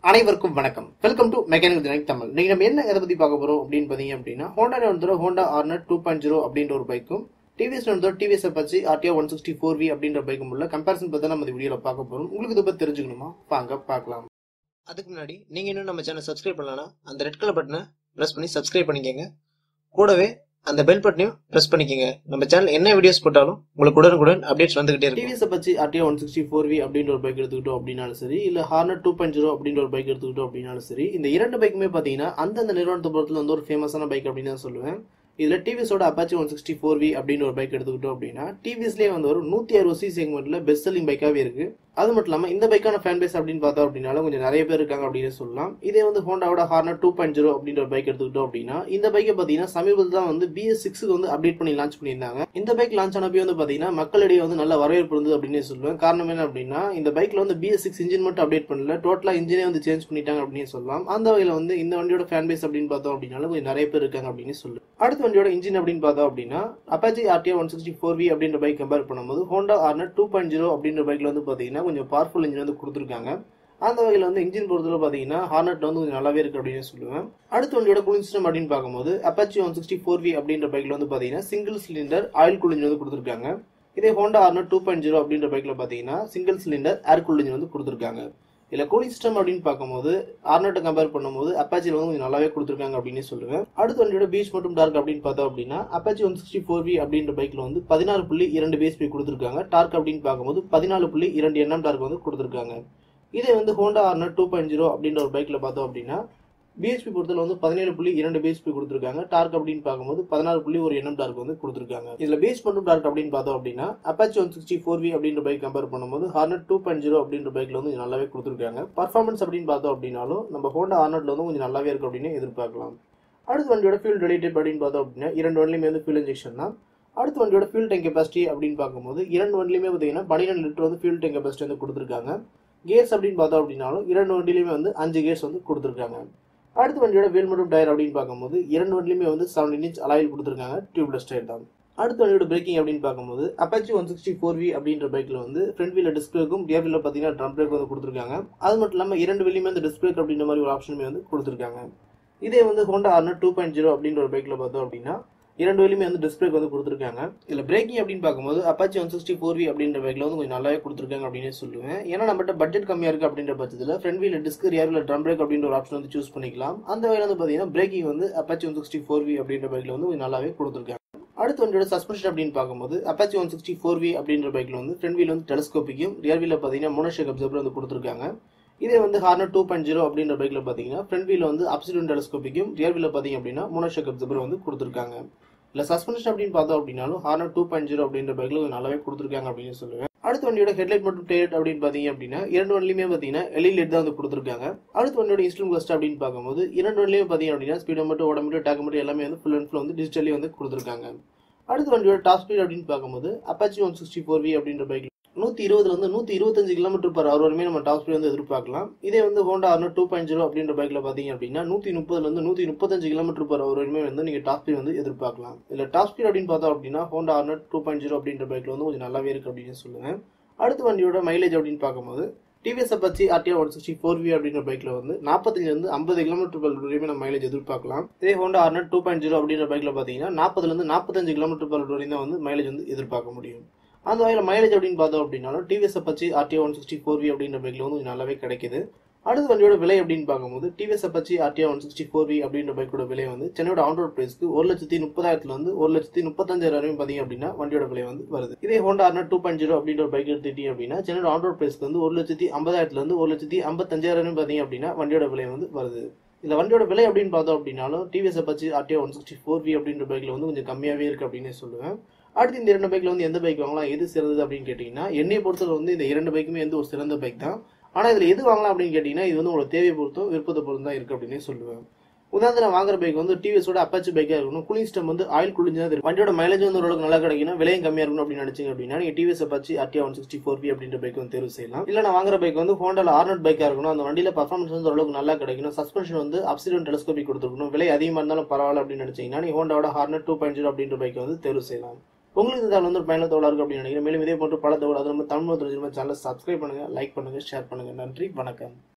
அனைவருக்கும் வணக்கம் welcome to mechanic Dinak Tamil நீங்க நம்ம என்ன எதை பத்தி பார்க்க போறோம் அப்படின்னு பாத்தீங்க அப்படின்னா ஹோண்டா வந்து Honda Hornet two point zero அப்படின்ற ஒரு பைக்கும் டிவிஎஸ் வந்து TVS Apache RTO one sixty four V அப்படின்ற பைக்கும் உள்ள கம்பேரிசன் பத்தி நம்ம இந்த வீடியோல பார்க்க போறோம் உங்களுக்கு இதை பத்தி தெரிஞ்சுக்கணுமா வாங்க பார்க்கலாம் அதுக்கு முன்னாடி நீங்க இன்னும் நம்ம சேனல் சப்ஸ்கிரைப் பண்ணலனா அந்த ரெட் கலர் பட்டனை பிரஸ் பண்ணி சப்ஸ்கிரைப் பண்ணிக்கங்க கூடவே அந்த பெல் பட்டனையும் பிரஸ் பண்ணிக்கங்க நம்ம சேனல் என்ன வீடியோஸ் போட்டாலும் உங்களுக்கு உடனுக்குடன் அப்டேட்ஸ் வந்துகிட்டே இருக்கும் TVS Apache RTO one sixty four V அப்படின்ற ஒரு பைக் எடுத்துக்கிட்டோம் அப்படின்னாலும் சரி இல்ல ஹார்னர் டூ பாயிண்ட் ஜீரோ அப்படின்ற ஒரு பைக் எடுத்துக்கிட்டோம் அப்படின்னாலும் சரி இந்த இரண்டு பைக்குமே பாத்தீங்கன்னா அந்தந்த நிறுவனத்தை பொறுத்துல வந்து ஒரு ஃபேமஸான பைக் அப்படின்னு தான் சொல்லுவேன் இதுல டிவிஎஸோட Apache one sixty four V அப்படின்னு ஒரு பைக் எடுத்துக்கிட்டோம் அப்படின்னா டிவிஎஸ்லேயே வந்து ஒரு நூத்தி அறுபது சி செக்மெண்ட்ல பெஸ்ட் செல்லிங் பைக்காவே இருக்கு அது மட்டும் இல்லாம இந்த பைக்கான ஃபேன் பேஸ் அப்படின்னு பார்த்தோம் அப்படின்னாலும் கொஞ்சம் நிறைய பேர் இருக்காங்க அப்படின்னு சொல்லலாம் இதே வந்து ஹோண்டாவோட ஹார்னர் டூ பாயிண்ட் ஜீரோ அப்படின்ற ஒரு பைக் எடுத்துக்கிட்டோம் அப்படின்னா இந்த பைக்கை பார்த்தீங்கன்னா சமீபத்தில் தான் வந்து பிஎஸ் சிக்ஸுக்கு வந்து அப்டேட் பண்ணி லான்ச் பண்ணியிருந்தாங்க இந்த பைக் லான்ச் ஆனப்போ வந்து பார்த்தீங்கன்னா மக்களிடையே வந்து நல்ல வரவேற்பு இருந்தது அப்படின்னு சொல்லுவேன் காரணம் என்ன அப்படின்னா இந்த பைக்ல வந்து பிஎஸ் சிக்ஸ் இன்ஜின் மட்டும் அப்டேட் பண்ணல டோட்டலா இன்ஜினே வந்து சேஞ்ச் பண்ணிட்டாங்க அப்படின்னு சொல்லலாம் அந்த வகையில் வந்து இந்த வண்டியோட ஃபேன் பேஸ் அப்படின்னு பார்த்தோம் அப்படின்னாலும் கொஞ்சம் நிறைய பேர் இருக்காங்க அப்படின்னு சொல்லு அடுத்த வண்டியோட இன்ஜின் அப்படின்னு பார்த்தோம் அப்படின்னா Apache RTO one sixty four V அப்படின்ற பைக் கம்பேர் பண்ணும்போது Honda Hornet two point zero அப்படின்ற பைக்ல வந்து பார்த்தீங்கன்னா கொஞ்சம் பவர்ஃபுல் இன்ஜின் வந்து கொடுத்துருக்காங்க அந்த வகையில் வந்து இன்ஜின் பொறுத்தவரை பார்த்தீங்கன்னா ஹார்னட் வந்து கொஞ்சம் நல்லாவே இருக்கு அப்படின்னு சொல்லுவேன் அடுத்த வண்டியோட கூலிங் சிஸ்டம் அப்படின்னு பார்க்கும்போது Apache one sixty four V அப்படின்ற பைக்ல வந்து பார்த்தீங்கன்னா சிங்கிள் சிலிண்டர் ஆயில் கூலிங் வந்து கொடுத்துருக்காங்க இதே Honda Hornet two point zero அப்படின்ற பைக்ல பார்த்தீங்கன்னா சிங்கிள் சிலிண்டர் ஏர் கூலிங் வந்து கொடுத்துருக்காங்க இதில் கூலிங் சிஸ்டம் அப்படின்னு பார்க்கும்போது ஆர்னட்டை கம்பேர் பண்ணும்போது அப்பாச்சியில் வந்து கொஞ்சம் நல்லாவே கொடுத்துருக்காங்க அப்படின்னு சொல்லுவேன் அடுத்த வண்டியோட பீச் மற்றும் டார்க் அப்படின்னு பார்த்தோம் அப்படின்னா Apache one sixty four V அப்படின்ற பைக்ல வந்து பதினாறு புள்ளி இரண்டு பிஎஸ்பி கொடுத்துருக்காங்க டார்க் அப்படின்னு பார்க்கும்போது பதினாலு புள்ளி இரண்டு எண்ணம் டார்க் வந்து கொடுத்துருக்காங்க இதே வந்து Honda Hornet two point zero அப்படின்ற ஒரு பைக்ல பார்த்தோம் அப்படின்னா பிஹெச்பி பொறுத்தல வந்து பதினேழு புள்ளி இரண்டு பிஹெச்பி கொடுத்துருக்காங்க டார்க் அப்படின்னு பார்க்கும்போது பதினாறு புள்ளி ஒரு எண்ணம் டார்க் வந்து கொடுத்துருக்காங்க இதுல பேஸ் மற்றும் டார்க் அப்படின்னு பார்த்தோம் அப்படின்னா Apache one sixty four V அப்படின்ற பைக் கம்பேர் பண்ணும்போது ஹார்னட் டூ பாயிண்ட் ஜீரோ அப்படின்ற பைக்ல வந்து கொஞ்சம் நல்லாவே கொடுத்துருக்காங்க பர்ஃபார்மன்ஸ் அப்படின்னு பார்த்தோம் அப்படின்னாலும் நம்ம ஹோண்டா ஆர்னட்ல வந்து கொஞ்சம் நல்லாவே இருக்கு அப்படின்னு எதிர்பார்க்கலாம் அடுத்த வண்டியோட ஃபியூல் ரிலேட்டட் அப்படின்னு பார்த்தோம் அப்படின்னா இரண்டு வண்டிலுமே வந்து ஃபியூல் இன்ஜெக்ஷன் தான் அடுத்த வண்டியோட ஃபியூல் டேங்க் கெப்பாசிட்டி அப்படின்னு பார்க்கும்போது இரண்டு வண்டிலுமே பார்த்தீங்கன்னா பன்னிரெண்டு லிட்டர் வந்து ஃபியூல் டேங்க் கெப்பாசிட்டி வந்து கொடுத்துருக்காங்க கேர்ஸ் அப்படின்னு பார்த்தோம் அப்படின்னாலும் இரண்டு வண்டிலையுமே வந்து அஞ்சு கேர்ஸ் வந்து கொடுத்துருக்காங்க அடுத்த வண்டியோட வீல் மற்றும் டயர் அப்படின்னு பார்க்கும்போது இரண்டு வண்டிலுமே வந்து செவன்டீன் இன்ச் அலாயில் கொடுத்துருக்காங்க டியூப்லெஸ் டயர் தான் அடுத்த வண்டியோட பிரேக்கிங் அப்படின்னு பார்க்கும்போது Apache one sixty four V அப்படின்ற பைக்ல வந்து ஃப்ரண்ட் வீல டிஸ்க் பிரேக்கும் ரியர் வீல பார்த்தீங்கன்னா ட்ரம் பிரேக் வந்து கொடுத்துருக்காங்க அது மட்டும் இல்லாமல் இரண்டு வீலையுமே வந்து டிஸ்க் பிரேக் அப்படின்ற மாதிரி ஒரு ஆப்ஷனுமே வந்து கொடுத்துருக்காங்க இதே வந்து Honda Hornet two point zero அப்படின்ற ஒரு பைக்ல பார்த்தோம் அப்படின்னா இரண்டு வழியுமே வந்து டிஸ்க் பிரேக் வந்து கொடுத்துருக்காங்க இதுல பிரேக்கிங் அப்படின்னு பார்க்கும்போது Apache one sixty four V அப்படின்ற பைக்ல வந்து கொஞ்சம் நல்லாவே கொடுத்துருக்காங்க அப்படின்னு சொல்லுவேன் ஏன்னா நம்மகிட்ட பட்ஜெட் கம்மியா இருக்கு அப்படின்ற பட்சத்தில் ஃப்ரண்ட் வீல டிஸ்க் ரியர் வீல ட்ரம் பிரேக் அப்படின்ற ஒரு ஆப்ஷன் வந்து சூஸ் பண்ணிக்கலாம் அந்த வகையில் வந்து பாத்தீங்கன்னா பிரேக்கிங் வந்து Apache one sixty four V அப்படின்ற பைக்ல வந்து கொஞ்சம் நல்லாவே கொடுத்துருக்காங்க அடுத்து வண்டியோட சஸ்பென்ஷன் அப்படின்னு பார்க்கும்போது Apache one sixty four V அப்படின்ற பைக்ல வந்து ஃப்ரண்ட் வீல் வந்து டெலஸ்கோப்பிக்கும் ரியர் வீல பார்த்தீங்கன்னா மோனோஷேக் அப்சர்வர் வந்து கொடுத்துருக்காங்க இதே வந்து ஹார்னர் டூ பாயிண்ட் ஜீரோ அப்படின்ற பைக்ல பார்த்தீங்கன்னா ஃப்ரண்ட் வீல் வந்து அப்சிடன் டெலஸ்கோப்பிக்கும் ரியர் வீல பார்த்தீங்க அப்படின்னா மோனோஷேக் அப்சர்வர் வந்து கொடுத்துருக்காங்க இல்லை சஸ்பென்ஷன் அப்படின்னு பார்த்தோம் அப்படின்னாலும் ஹார்னர் டூ பாயிண்ட் ஜீரோ அப்படின்ற பைக்ல கொஞ்சம் நல்லாவே கொடுத்துருக்காங்க அப்படின்னு சொல்லுவேன் அடுத்த வண்டியோட ஹெட்லைட் மற்றும் டேட் அப்படின்னு பார்த்தீங்க அப்படின்னா இரண்டு வண்டிலுமே பார்த்தீங்கன்னா எல்இ தான் வந்து கொடுத்துருக்காங்க அடுத்த வண்டியோட இன்ஸ்ட்ருமெண்ட் கஸ்ட் அப்படின்னு பார்க்கும்போது இரண்டு வண்டிலையும் பார்த்தீங்க அப்படின்னா ஸ்பீடோ மட்டும் ஓடமீட்டர் டேக் மட்டும் எல்லாமே வந்து ஃபுல் அண்ட் ஃபுல் வந்து டிஜிட்டலி வந்து கொடுத்துருக்காங்க அடுத்த வண்டியோட டாப் ஸ்பீட் அப்படின்னு பார்க்கும்போது Apache one sixty four V அப்படின்ற பைக்ல நூத்தி இருபதுல இருந்து நூத்தி இருபத்தஞ்சு கிலோமீட்டர் பர் அவர் வரைமே நம்ம டாப் ஸ்பீட் வந்து எதிர்பார்க்கலாம் இதே வந்து Honda Hornet two point zero அப்படின்ற பைக்ல பாத்தீங்க அப்படின்னா நூத்தி முப்பதுல இருந்து நூத்தி முப்பத்தஞ்சு கிலோமீட்டர் பர் அவர் வரைமே வந்து நீங்க டாப் ஸ்பீட் வந்து எதிர்பார்க்கலாம் இல்ல டாப் ஸ்பீட் அப்படின்னு பார்த்தோம் அப்படின்னா Honda Hornet two point zero அப்படின்ற பைக்ல வந்து கொஞ்சம் நல்லாவே இருக்கு அப்படின்னு சொல்லுவேன் அடுத்த வண்டியோட மைலேஜ் அப்படின்னு பார்க்கும்போது TVS Apache RTR one sixty four V அப்படின்ற பைக்ல வந்து நாற்பத்தஞ்சுல இருந்து ஐம்பது கிலோமீட்டர் பர் வரையுமே நம்ம மைலேஜ் எதிர்பார்க்கலாம் இதே Honda Hornet two point zero அப்படின்ற பைக்ல பாத்தீங்கன்னா நாற்பதுல இருந்து நாற்பத்தஞ்சு கிலோமீட்டர் பர் வரையும் தான் வந்து மைலேஜ் வந்து எதிர்பார்க்க முடியும் அந்த வகையில் மைலேஜ் அப்படின்னு பார்த்தோம் அப்படின்னாலும் TVS Apache RTO one sixty four V அப்படின்ற பைக்ல வந்து நல்லாவே கிடைக்குது அடுத்த வண்டியோட விலை அப்படின்னு பார்க்கும்போது TVS Apache RTO one sixty four V அப்படின்ற பைக்கோட விலை வந்து சென்னையோட ஆன் ரோட் பிரைஸ்க்கு ஒரு லட்சத்தி முப்பதாயிரத்துல இருந்து ஒரு லட்சத்தி முப்பத்தஞ்சாயிரம் வரையும் பார்த்தீங்க அப்படின்னா வண்டியோட விலை வந்து வருது இதே Honda Hornet two point zero அப்படின்ற பைக் எடுத்துட்டீங்க அப்படின்னா சென்னையோட ஆன் ரோட் பிரைஸ்க்கு வந்து ஒரு லட்சத்தி ஐம்பதாயிரத்துல இருந்து ஒரு லட்சத்தி ஐம்பத்தஞ்சாயிரம் பார்த்தீங்க அப்படின்னா வண்டியோட விலை வந்து வருது இந்த வண்டியோட விலை அப்படின்னு பார்த்தோம் அப்படின்னாலும் TVS Apache RTO one sixty four V அப்படின்ற பைக்ல வந்து கொஞ்சம் கம்மியாகவே இருக்கு அப்படின்னு சொல்லுவேன் அடுத்து இந்த இரண்டு பைக்ல வந்து எந்த பைக் வாங்கலாம் எது சிறந்தது அப்படின்னு கேட்டீங்கன்னா என்னை பொறுத்தவரை வந்து இந்த இரண்டு பைக்குமே வந்து ஒரு சிறந்த பைக் தான் ஆனா இதுல எது வாங்கலாம் அப்படின்னு கேட்டீங்கன்னா இது வந்து உங்களோட தேவையை பொறுத்தும் விருப்பத்தை பொறுத்தும் தான் இருக்கு அப்படின்னு சொல்லுவேன் உதாரணத்துல வாங்குற பைக் வந்து டிவிஎஸோட அப்பாச்சி பைக்கா இருக்கணும் கூலிங் சிஸ்டம் வந்து ஆயில் குளிஞ்சா இருக்கும் வண்டியோட மைலேஜ் வந்து ஓரளவுக்கு நல்லா கிடைக்கணும் விலையும் கம்மியா இருக்கணும் அப்படின்னு நினைச்சீங்க அப்படின்னா நீங்க TVS Apache RTR one sixty four V அப்படின்ற பைக் வந்து தேர்வு செய்யலாம் இல்ல நான் வாங்குற பைக் வந்து ஹோண்டால ஆர்னட் பைக்கா இருக்கணும் அந்த வண்டியில பர்ஃபார்மன்ஸ் வந்து ஓரளவுக்கு நல்லா கிடைக்கணும் சஸ்பென்ஷன் வந்து அப்சிடன் டெலஸ்கோபிக் கொடுத்துருக்கணும் விலை அதிகமா இருந்தாலும் பரவாயில்ல அப்படின்னு நினைச்சீங்கன்னா நீ ஹோண்டாவோட ஹார்னட் டூ பாயிண்ட் ஜீரோ அப்படின்ற பைக் வந்து தேர்வு செய்யலாம் உங்களுக்கு இந்த தகவல் வந்து ஒரு பயனுள்ள இருக்கு அப்படின்னு நினைக்கிறேன் மேலும் இதே போன்ற பல தகவல் அது நம்ம தமிழ் சேனலை சப்ஸ்கிரைப் பண்ணுங்க லைக் பண்ணுங்க ஷேர் பண்ணுங்க நன்றி வணக்கம்